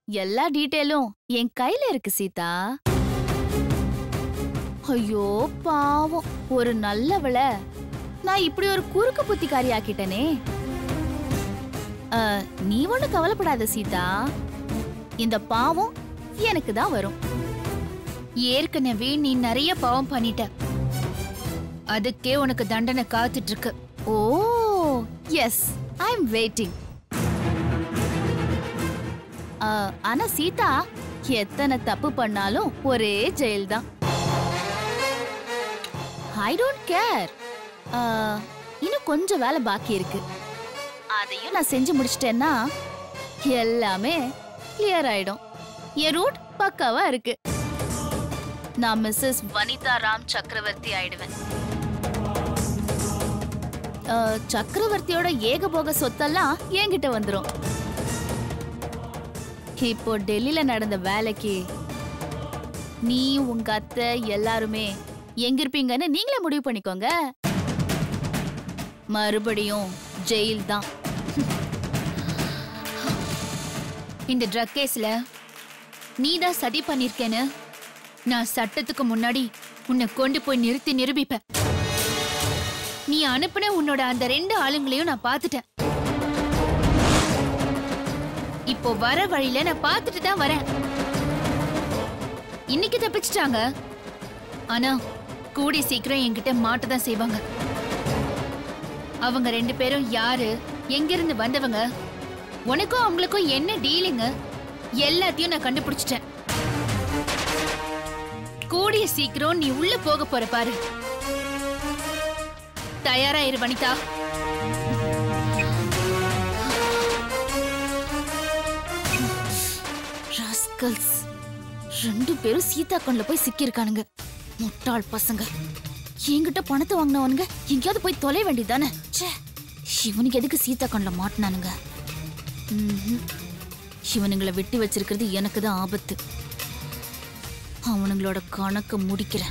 எல்லா டீட்டெயிலும் என் கையில இருக்கு சீதா ஐயோ பாவம் ஒரு நல்லவள நான் இப்படி ஒரு குறுக்கு புத்திக்காரி ஆக்கிட்டனே அஹ், நீ ஒண்ணு கவலைப்படாத சீதா இந்த பாவம் எனக்கு தான் வரும் ஏற்கனவே நீ நிறைய பாவம் பண்ணிட்ட அதுக்கே உனக்கு தண்டனை காத்துட்டு இருக்கு ஓ எஸ் ஐ எம் வெயிட்டிங் ஆனா சீதா எத்தனை தப்பு பண்ணாலும் ஒரே ஜெயில் தான் ஐ டோன்ட் கேர் இன்னும் கொஞ்சம் வேலை பாக்கி இருக்கு அதையும் நான் செஞ்சு முடிச்சிட்டேன்னா எல்லாமே கிளியர் ஆயிடும் என் ரூட் பக்காவா இருக்கு நான் மிஸ்ஸஸ் வனிதா ராம் சக்கரவர்த்தி ஆயிடுவேன் அஹ், சக்கரவர்த்தியோட ஏகபோக சொத்தெல்லாம் என்கிட்ட வந்துரும் இப்போ டெல்லியில நடந்த வேலைக்கு நீ உங்க அத்தை எல்லாருமே எங்க இருப்பீங்கன்னு நீங்களே முடிவு பண்ணிக்கோங்க மறுபடியும் ஜெயில் தான் இந்த ட்ரக் கேஸ்ல நீ தான் சதி பண்ணிருக்கேன்னு நான் சட்டத்துக்கு முன்னாடி உன்னை கொண்டு போய் நிறுத்தி நிரூபிப்பேன் நீ அனுப்புன உன்னோட அந்த ரெண்டு ஆளுங்களையும் நான் பார்த்துட்டேன் இப்போ வர வழியில நான் பார்த்துட்டு தான் வரேன் இன்னைக்கு தப்பிச்சிட்டாங்க ஆனா கூடி சீக்கிரம் என்கிட்ட மாட்ட தான் செய்வாங்க அவங்க ரெண்டு பேரும் யாரு எங்கிருந்து வந்தவங்க உனக்கும் அவங்களுக்கும் என்ன டீலிங்க எல்லாத்தையும் நான் கண்டுபிடிச்சிட்டேன் கூடிய சீக்கிரம் நீ உள்ள போக போற பாரு தயாரா இரு வனிதா ராஸ்கல்ஸ் ரெண்டு பேரும் சீதா கண்ணுல போய் சிக்கியிருக்கானுங்க முட்டாள் பசங்க என்கிட்ட பணத்தை வாங்கினவனுங்க எங்கேயாவது போய் தொலை வேண்டியதானே ச்சே இவனுக்கு எதுக்கு சீதா கண்ணுல மாட்டினானுங்க ம்ஹும். இவனுங்களை வெட்டி வச்சிருக்கிறது எனக்கு தான் ஆபத்து அவனுங்களோட கணக்க முடிக்கிறேன்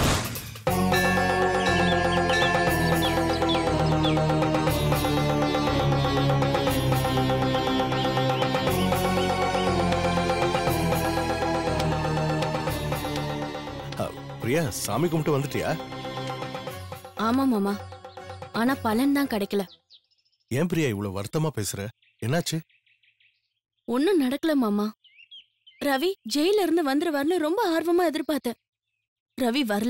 அ, பிரியா சாமி கும்பிட்டு வந்துட்டியா ஆமா மாமா ஆனா பலன் தான் கிடைக்கல ஏன் பிரியா இவ்வளவு வருத்தமா பேசுற என்னாச்சு ஒன்னும் நடக்கல மாமா ரவி ஜெயில இருந்து வந்துருவார்னு ரொம்ப ஆர்வமா எதிர்பார்த்தேன் ரவி வரல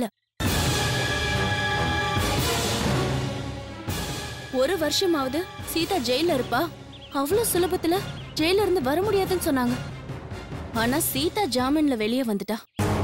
ஒரு வருஷமாவது சீதா ஜெயில இருப்பா அவ்வளவு சுலபத்துல ஜெயில இருந்து வர முடியாதுன்னு சொன்னாங்க ஆனா சீதா ஜாமீன்ல வெளியே வந்துட்டா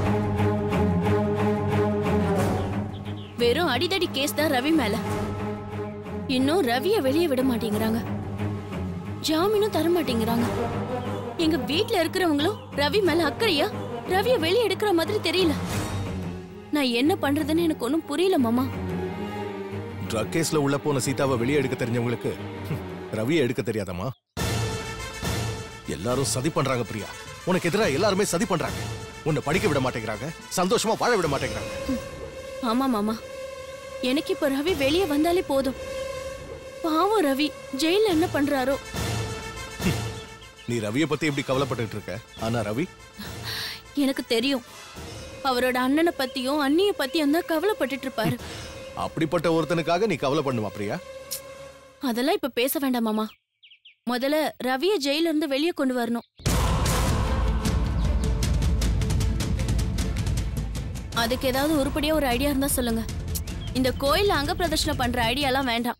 வெறும் அடிதடி கேஸ் தான் ரவி மேல இன்னும் ரவிய வெளியே விட மாட்டேங்கிறாங்க ஜாமீனும் தர மாட்டேங்கிறாங்க எங்க வீட்ல இருக்கிறவங்களும் ரவி மேல அக்கறையா ரவிய வெளியே எடுக்கிற மாதிரி தெரியல நான் என்ன பண்றதுன்னு எனக்கு ஒன்றும் புரியல மாமா ட்ரக் கேஸ்ல உள்ள போன சீதாவை வெளியே எடுக்க தெரிஞ்சவங்களுக்கு ஹம், ரவியை எடுக்க தெரியாதம்மா எல்லாரும் சதி பண்றாங்க பிரியா உனக்கு எதிரா எல்லாருமே சதி பண்றாங்க உன்னை படிக்க விட மாட்டேங்கிறாங்க சந்தோஷமா வாழ விட மாட்டேங்கிறாங்க ஆமா மாமா எனக்கு இப்ப ரவி வெளியே வந்தாலே போதும் பாவம் ரவி ஜெயில என்ன பண்றாரோ நீ ரவியை பத்தி எப்படி கவலைப்பட்டுட்டு இருக்க ஆனா ரவி எனக்கு தெரியும் அவரோட அண்ணனை பத்தியும் அண்ணிய பத்தியும் தான் கவலைப்பட்டுட்டு இருப்பாரு அப்படிப்பட்ட ஒருத்தனுக்காக நீ கவலை பண்ணுமா பிரியா அதெல்லாம் இப்ப பேச வேண்டாம் மாமா முதல்ல ரவிய ஜெயில இருந்து வெளியே கொண்டு வரணும் அதுக்கு ஏதாவது உருப்படியா ஒரு ஐடியா இருந்தா சொல்லுங்க இந்த கோயில்ல அங்க பிரதர்ஷனம் பண்ற ஐடியாலாம் வேண்டாம்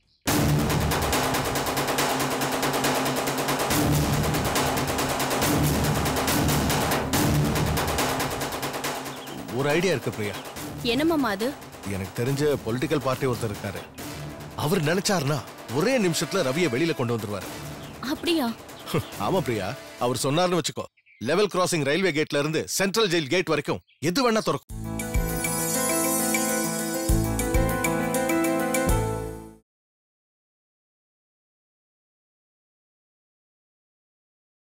ஒரு ஐடியா இருக்கு பிரியா என்ன மாமா அது எனக்கு தெரிஞ்ச பொலிட்டிக்கல் பார்ட்டி ஒருத்தர் இருக்காரு அவர் நினைச்சாருன்னா ஒரே நிமிஷத்துல ரவியை வெளியில கொண்டு வந்துருவாரு அப்படியா ஆமா பிரியா அவர் சொன்னார்னு வச்சுக்கோ லெவல் கிராசிங் ரயில்வே கேட்ல இருந்து சென்ட்ரல் ஜெயில் கேட் வரைக்கும் எது வேணா திறக்கும்